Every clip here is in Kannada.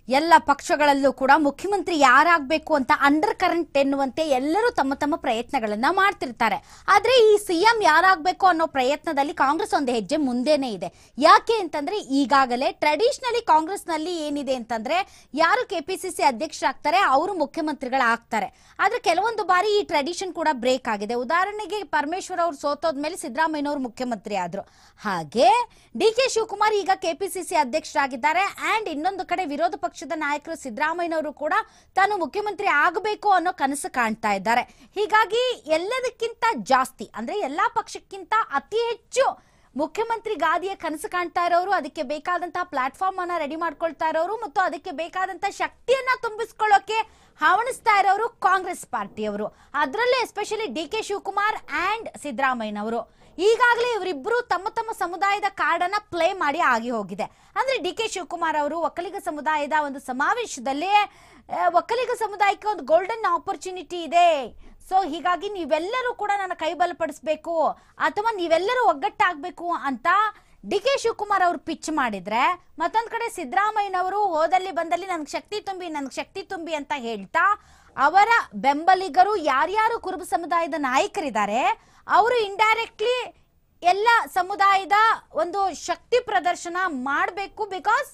ಎಲ್ಲ ಪಕ್ಷಗಳಲ್ಲೂ ಕೂಡ ಮುಖ್ಯಮಂತ್ರಿ ಯಾರಾಗಬೇಕು ಅಂತ ಅಂಡರ್ ಕರೆಂಟ್ ಎನ್ನುವಂತೆ ಎಲ್ಲರೂ ತಮ್ಮ ತಮ್ಮ ಪ್ರಯತ್ನಗಳನ್ನ ಮಾಡ್ತಿರ್ತಾರೆ ಆದ್ರೆ ಈ ಸಿಎಂ ಯಾರಾಗಬೇಕು ಅನ್ನೋ ಪ್ರಯತ್ನದಲ್ಲಿ ಕಾಂಗ್ರೆಸ್ ಒಂದು ಹೆಜ್ಜೆ ಮುಂದೆನೇ ಇದೆ ಯಾಕೆ ಅಂತಂದ್ರೆ ಈಗಾಗಲೇ ಟ್ರೆಡಿಷನಲಿ ಕಾಂಗ್ರೆಸ್ನಲ್ಲಿ ಏನಿದೆ ಅಂತಂದ್ರೆ ಯಾರು ಕೆಪಿಸಿಸಿ ಅಧ್ಯಕ್ಷರಾಗ್ತಾರೆ ಅವರು ಮುಖ್ಯಮಂತ್ರಿಗಳಾಗ್ತಾರೆ ಆದ್ರೆ ಕೆಲವೊಂದು ಬಾರಿ ಈ ಟ್ರೆಡಿಷನ್ ಕೂಡ ಬ್ರೇಕ್ ಆಗಿದೆ ಉದಾಹರಣೆಗೆ ಪರಮೇಶ್ವರ್ ಅವರು ಸೋತೋದ್ಮೇಲೆ ಸಿದ್ದರಾಮಯ್ಯನವರು ಮುಖ್ಯಮಂತ್ರಿ ಆದ್ರು ಹಾಗೆ ಡಿ ಕೆ ಶಿವಕುಮಾರ್ ಈಗ ಕೆಪಿಸಿಸಿ ಅಧ್ಯಕ್ಷರಾಗಿದ್ದಾರೆ ಅಂಡ್ ಇನ್ನೊಂದು ಕಡೆ ವಿರೋಧ ಪಕ್ಷದ ನಾಯಕರು ಸಿದ್ದರಾಮಯ್ಯನವರು ಕೂಡ ತಾನು ಮುಖ್ಯಮಂತ್ರಿ ಆಗಬೇಕು ಅನ್ನೋ ಕನಸು ಕಾಣ್ತಾ ಇದ್ದಾರೆ ಹೀಗಾಗಿ ಎಲ್ಲದಕ್ಕಿಂತ ಜಾಸ್ತಿ ಅಂದ್ರೆ ಎಲ್ಲಾ ಪಕ್ಷಕ್ಕಿಂತ ಅತಿ ಹೆಚ್ಚು ಮುಖ್ಯಮಂತ್ರಿ ಗಾದಿಯ ಕನಸು ಕಾಣ್ತಾ ಇರೋರು ಅದಕ್ಕೆ ಬೇಕಾದಂತಹ ಪ್ಲಾಟ್ಫಾರ್ಮ್ ಅನ್ನ ರೆಡಿ ಮಾಡ್ಕೊಳ್ತಾ ಇರೋರು ಮತ್ತು ಅದಕ್ಕೆ ಬೇಕಾದಂತಹ ಶಕ್ತಿಯನ್ನ ತುಂಬಿಸ್ಕೊಳ್ಳೋಕೆ ಹವಣಿಸ್ತಾ ಇರೋರು ಕಾಂಗ್ರೆಸ್ ಪಾರ್ಟಿಯವರು ಅದರಲ್ಲೇ especially D K Shivakumar and ಸಿದ್ದರಾಮಯ್ಯನವರು ಈಗಾಗಲೇ ಇವರಿಬ್ಬರು ತಮ್ಮ ತಮ್ಮ ಸಮುದಾಯದ ಕಾರ್ಡನ್ನ ಪ್ಲೇ ಮಾಡಿ ಆಗಿ ಹೋಗಿದೆ ಅಂದ್ರೆ ಡಿ ಕೆ ಶಿವಕುಮಾರ್ ಅವರು ಒಕ್ಕಲಿಗ ಸಮುದಾಯದ ಒಂದು ಸಮಾವೇಶದಲ್ಲಿ ಆ, ಒಕ್ಕಲಿಗ ಸಮುದಾಯಕ್ಕೆ ಒಂದು ಗೋಲ್ಡನ್ ಆಪರ್ಚುನಿಟಿ ಇದೆ ಸೊ ಹೀಗಾಗಿ ನೀವೆಲ್ಲರೂ ಕೂಡ ನನ್ನ ಕೈ ಬಲಪಡಿಸ್ಬೇಕು ಅಥವಾ ನೀವೆಲ್ಲರೂ ಒಗ್ಗಟ್ಟಾಗಬೇಕು ಅಂತ ಡಿ ಕೆ ಶಿವಕುಮಾರ್ ಅವರು ಪಿಚ್ ಮಾಡಿದ್ರೆ ಮತ್ತೊಂದ್ ಕಡೆ ಸಿದ್ದರಾಮಯ್ಯನವರು ಹೋದಲ್ಲಿ ಬಂದಲ್ಲಿ ನನ್ಗೆ ಶಕ್ತಿ ತುಂಬಿ ನನ್ಗೆ ಶಕ್ತಿ ತುಂಬಿ ಅಂತ ಹೇಳ್ತಾ ಅವರ ಬೆಂಬಲಿಗರು ಯಾರ್ಯಾರು ಕುರುಬ ಸಮುದಾಯದ ನಾಯಕರಿದ್ದಾರೆ ಅವರು ಇಂಡೈರೆಕ್ಟ್ಲಿ ಎಲ್ಲ ಸಮುದಾಯದ ಒಂದು ಶಕ್ತಿ ಪ್ರದರ್ಶನ ಮಾಡಬೇಕು ಬಿಕಾಸ್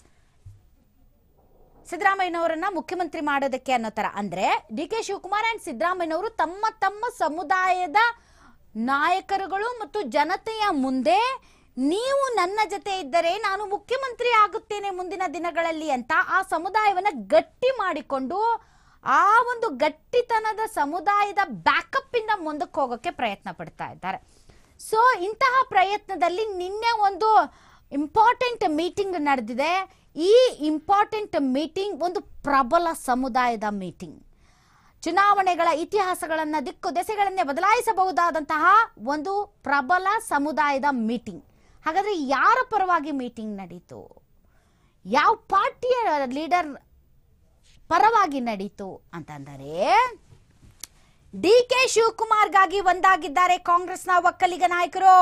ಸಿದ್ದರಾಮಯ್ಯನವರನ್ನ ಮುಖ್ಯಮಂತ್ರಿ ಮಾಡೋದಕ್ಕೆ ಅನ್ನೋ ತರ ಅಂದ್ರೆ ಡಿ ಕೆ ಶಿವಕುಮಾರ್ ಅಂಡ್ ಸಿದ್ದರಾಮಯ್ಯನವರು ತಮ್ಮ ತಮ್ಮ ಸಮುದಾಯದ ನಾಯಕರುಗಳು ಮತ್ತು ಜನತೆಯ ಮುಂದೆ ನೀವು ನನ್ನ ಜೊತೆ ಇದ್ದರೆ ನಾನು ಮುಖ್ಯಮಂತ್ರಿ ಆಗುತ್ತೇನೆ ಮುಂದಿನ ದಿನಗಳಲ್ಲಿ ಅಂತ ಆ ಸಮುದಾಯವನ್ನ ಗಟ್ಟಿ ಮಾಡಿಕೊಂಡು ಆ ಒಂದು ಗಟ್ಟಿತನದ ಸಮುದಾಯದ ಬ್ಯಾಕಪ್ ಇಂದ ಮುಂದಕ್ಕೆ ಹೋಗೋಕೆ ಪ್ರಯತ್ನ ಪಡ್ತಾ ಇದ್ದಾರೆ ಸೊ ಇಂತಹ ಪ್ರಯತ್ನದಲ್ಲಿ ನಿನ್ನೆ ಒಂದು ಇಂಪಾರ್ಟೆಂಟ್ ಮೀಟಿಂಗ್ ನಡೆದಿದೆ ಈ ಇಂಪಾರ್ಟೆಂಟ್ ಮೀಟಿಂಗ್ ಒಂದು ಪ್ರಬಲ ಸಮುದಾಯದ ಮೀಟಿಂಗ್ ಚುನಾವಣೆಗಳ ಇತಿಹಾಸಗಳನ್ನ ದಿಕ್ಕು ದೆಸೆಗಳನ್ನೇ ಬದಲಾಯಿಸಬಹುದಾದಂತಹ ಒಂದು ಪ್ರಬಲ ಸಮುದಾಯದ ಮೀಟಿಂಗ್ ಹಾಗಾದ್ರೆ ಯಾರ ಪರವಾಗಿ ಮೀಟಿಂಗ್ ನಡೀತು ಯಾವ ಪಾರ್ಟಿಯ ಲೀಡರ್ ಪರವಾಗಿ ನಡೀತು ಅಂತಂದರೆ ಡಿ ಕೆ ಶಿವಕುಮಾರ್ಗಾಗಿ ಒಂದಾಗಿದ್ದಾರೆ ಕಾಂಗ್ರೆಸ್ನ ಒಕ್ಕಲಿಗ ನಾಯಕರು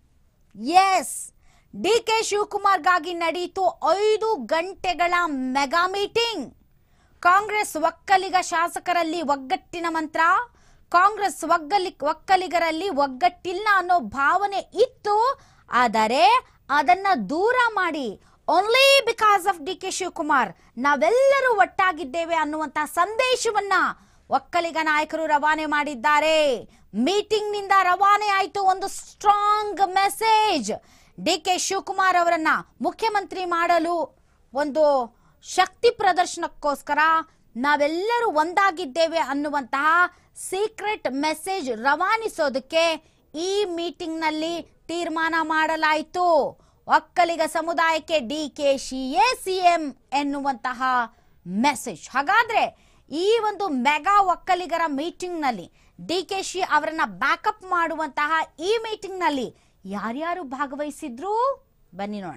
ಎಸ್ ಡಿ ಕೆ ಶಿವಕುಮಾರ್ಗಾಗಿ ನಡೆಯಿತು ಐದು ಗಂಟೆಗಳ ಮೆಗಾ ಮೀಟಿಂಗ್ ಕಾಂಗ್ರೆಸ್ ಒಕ್ಕಲಿಗ ಶಾಸಕರಲ್ಲಿ ಒಗ್ಗಟ್ಟಿನ ಮಂತ್ರ ಕಾಂಗ್ರೆಸ್ ಒಗ್ಗಲಿ ಒಕ್ಕಲಿಗರಲ್ಲಿ ಒಗ್ಗಟ್ಟಿಲ್ಲ ಅನ್ನೋ ಭಾವನೆ ಇತ್ತು ಆದರೆ ಅದನ್ನ ದೂರ ಮಾಡಿ only because of D K Shivakumar ನಾವೆಲ್ಲರೂ ಒಟ್ಟಾಗಿದ್ದೇವೆ ಅನ್ನುವಂತಹ ಸಂದೇಶವನ್ನ ಒಕ್ಕಲಿಗ ನಾಯಕರು ರವಾನೆ ಮಾಡಿದ್ದಾರೆ ಮೀಟಿಂಗ್ ನಿಂದ ರವಾನೆ ಆಯಿತು ಒಂದು strong message D K Shivakumar ಅವರನ್ನ ಮುಖ್ಯಮಂತ್ರಿ ಮಾಡಲು ಒಂದು ಶಕ್ತಿ ಪ್ರದರ್ಶನಕ್ಕೋಸ್ಕರ ನಾವೆಲ್ಲರೂ ಒಂದಾಗಿದ್ದೇವೆ ಅನ್ನುವಂತಹ ಸೀಕ್ರೆಟ್ ಮೆಸೇಜ್ ರವಾನಿಸೋದಕ್ಕೆ ಈ ಮೀಟಿಂಗ್ ನಲ್ಲಿ ತೀರ್ಮಾನ ಮಾಡಲಾಯಿತು ಒಕ್ಕಲಿಗ ಸಮುದಾಯಕ್ಕೆ ಡಿ ಕೆ ಶಿ ಎ ಸಿ ಎಂ ಎನ್ನುವಂತಹ ಮೆಸೇಜ್ ಹಾಗಾದ್ರೆ ಈ ಒಂದು ಮೆಗಾ ಒಕ್ಕಲಿಗರ ಮೀಟಿಂಗ್ ನಲ್ಲಿ ಡಿ ಕೆ ಶಿ ಅವರನ್ನ ಬ್ಯಾಕಪ್ ಮಾಡುವಂತಹ ಈ ಮೀಟಿಂಗ್ ನಲ್ಲಿ ಯಾರ್ಯಾರು ಭಾಗವಹಿಸಿದ್ರು ಬನ್ನಿ ನೋಡೋಣ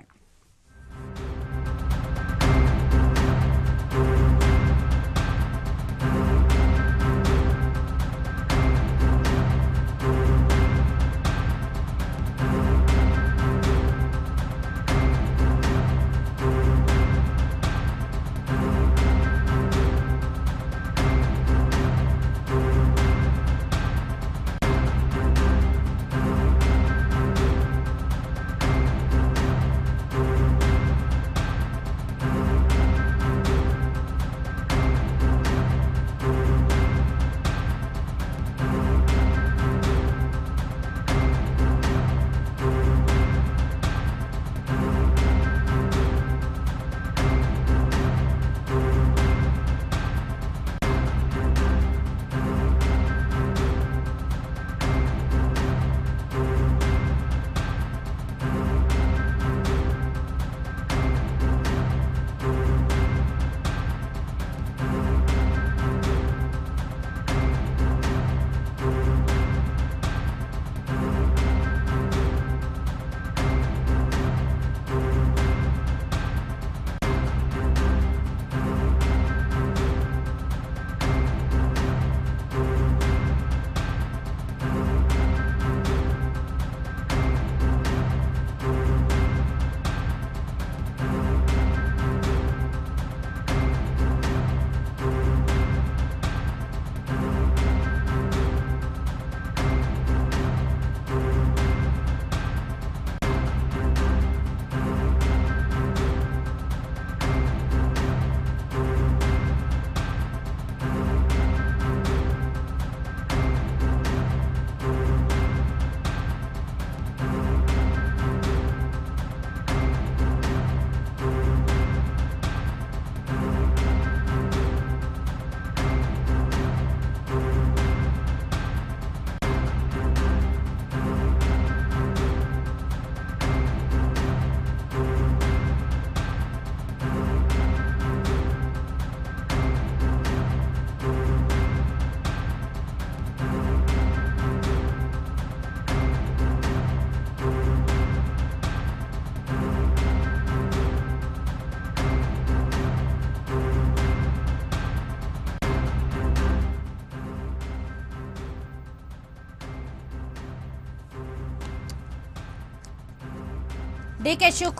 ಡಿ ಕೆ ಶಿವಕುಮಾರ್